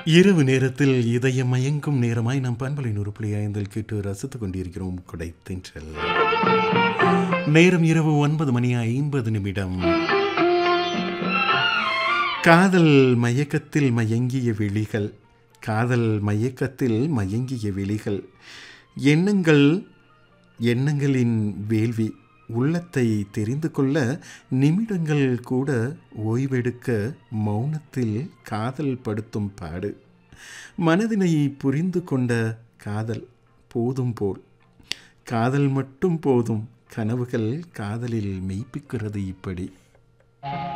இரவு நேரத்தில் இதயம் மயங்கும் நேரமாய் நாம் பண்பலை நூறு புள்ளி ஐந்தில் கேட்டு ரசித்துக் கொண்டிருக்கிறோம் குடை தென்றல் நேரம் இரவு ஒன்பது மணி ஐம்பது நிமிடம் காதல் மயக்கத்தில் மயங்கிய விழிகள் காதல் மயக்கத்தில் மயங்கிய விழிகள் எண்ணங்கள் எண்ணங்களின் வேள்வி உள்ளத்தை தெரிந்து கொள்ள நிமிடங்கள் கூட ஓய்வெடுக்க மௌனத்தில் காதல் படுத்தும் பாடு மனதினை புரிந்து கொண்ட காதல் போதும் போல் காதல் மட்டும் போதும் கனவுகள் காதலில் மெய்ப்பிக்கிறது இப்படி